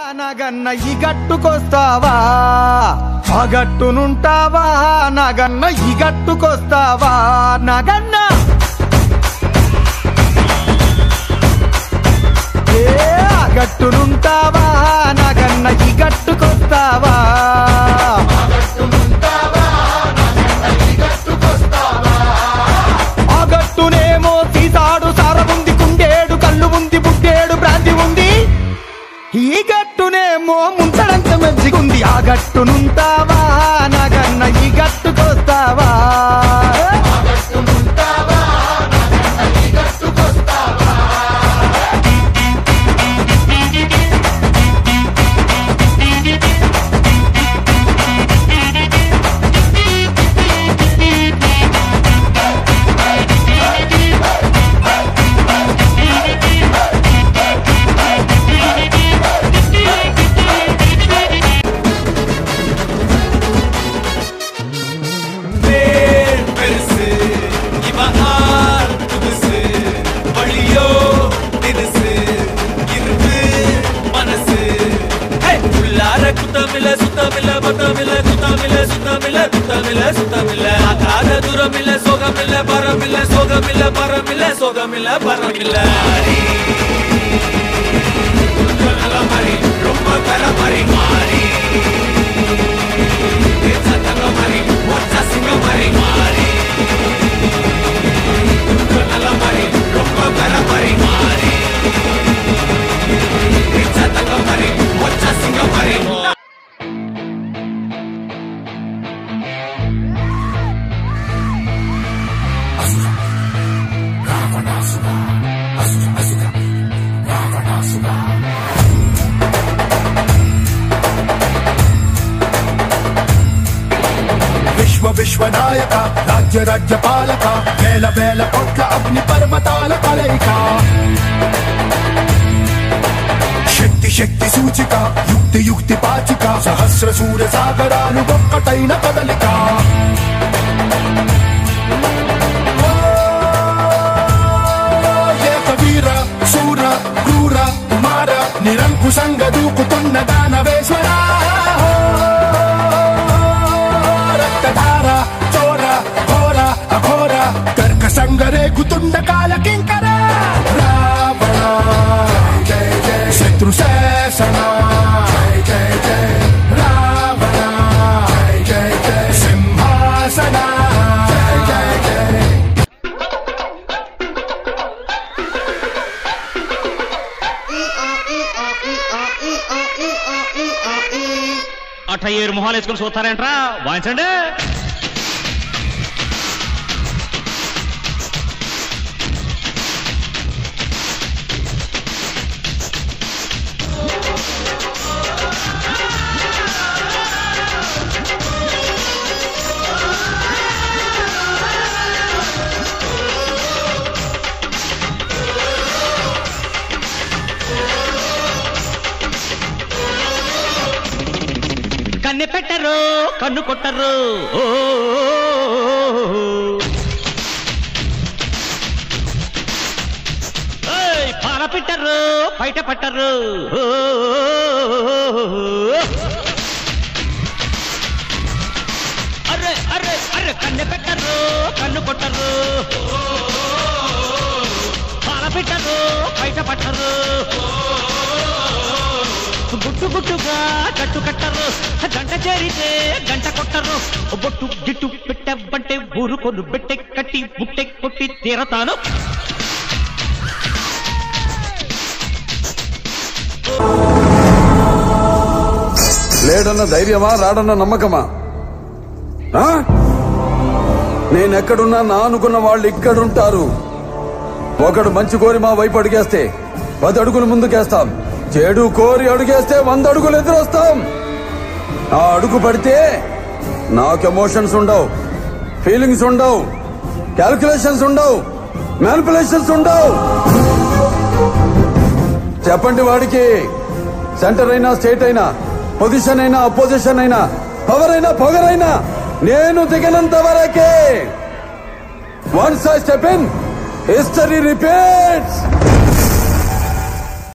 నగన్న ఈ గట్టుకొస్తావా ఆ గట్టునుంటావా నగన్న ఈ గట్టుకొస్తావా నగన్న ఏ ఆ గట్టునుంటావా నగన్న ఈ గట్టుకొస్తావా ఆ గట్టునేమో సీతాడు సారముంది కుండేడు కళ్ళు ఉంది బుడ్డేడు భ్రాంతి ఉంది ఈ గట్టునేమో ముంచడంత మంచిగుంది ఆ గట్టునుంటావా నగన్న ఈ గట్టుకొస్తావా வேல் பெருசு இவன் ஆள் புதுசு வழியோ தினுசு இருக்கு மனசு ஹே! உள்ளார குத்தமில்ல சுத்தமில்ல பத்தமில்ல குத்தமில்ல சுத்தமில்ல குத்தமில்ல சுத்தமில்ல ஆகாத தூரமில்ல சோகமில்ல பரமில்ல சோகமில்ல பரமில்ல சோகமில்ல பரமில்ல நல்ல மாதிரி ரொம்ப தர மாதிரி மாறி சத்தங்க மாதிரி ஒற்ற சிங்க மாதிரி மாறி நல்ல மாதிரி ரொம்ப தர மாதிரி மாறி சத்தங்க மாதிரி ஒற்ற சிங்க மாதிரி విశ్వ విశ్వనాయక రాజ్య రాజ్య పాలక వేల వేల కోట్ల అగ్ని పర్వతాల కలయిక శక్తి శక్తి సూచిక యుక్తి యుక్తి పాచిక సహస్ర సూర్య సాగరాలు ఒక్కటైన కదలిక ఏక వీర శూర క్రూర కుమార నిరంకుశంగ దూకుతున్న దానవేశ్వర రక్తధార చోర ఘోర అఘోర కర్క సంగరేగుతుండ కాల కింకర రావణ జయ జయ శత్రు శాసన జయ జయ జయ రావణ జయ జయ జయ సింహాసన జయ జయ జయ అట్ట ఏరు మొహాలు వేసుకొని చూస్తారేంట్రా వాయించండి కన్నె పెట్టరు కన్ను కొట్టరు ఓ ఏయ్, పాల పెట్టరు బయట పట్టరు ఓ అర్రే అర్రే అర్రే కన్నె పెట్టరు కన్ను కొట్టరు పాల పెట్టరు బయట పట్టరు గుట్టు గుట్టుగా కట్టు కట్టరు గంట చేరితే గంట కొట్టరు బొట్టు గిట్టు పెట్టబంటే ఊరు కొను బెట్టె కట్టి బుట్టె కొట్టి తీరతాను లేడన్న ధైర్యమా రాడన్న నమ్మకమా ఆ? నేనెక్కడున్నా నా అనుకున్న వాళ్ళు ఇక్కడుంటారు ఒకడు మంచి కోరి మా వైపు అడుగేస్తే పది అడుగులు ముందుకేస్తాం చెడు కోరి అడుగేస్తే వంద అడుగులు ఎదురొస్తాం ఆ అడుగు పడితే నాకు ఎమోషన్స్ ఉండవు ఫీలింగ్స్ ఉండవు క్యాల్కులేషన్స్ ఉండవు మ్యానిపులేషన్స్ ఉండవు చెప్పండి వాడికి సెంటర్ అయినా స్టేట్ అయినా పొజిషన్ అయినా అపోజిషన్ అయినా పవర్ అయినా పొగరైనా నేను దిగినంత వరకే once I step in history repeats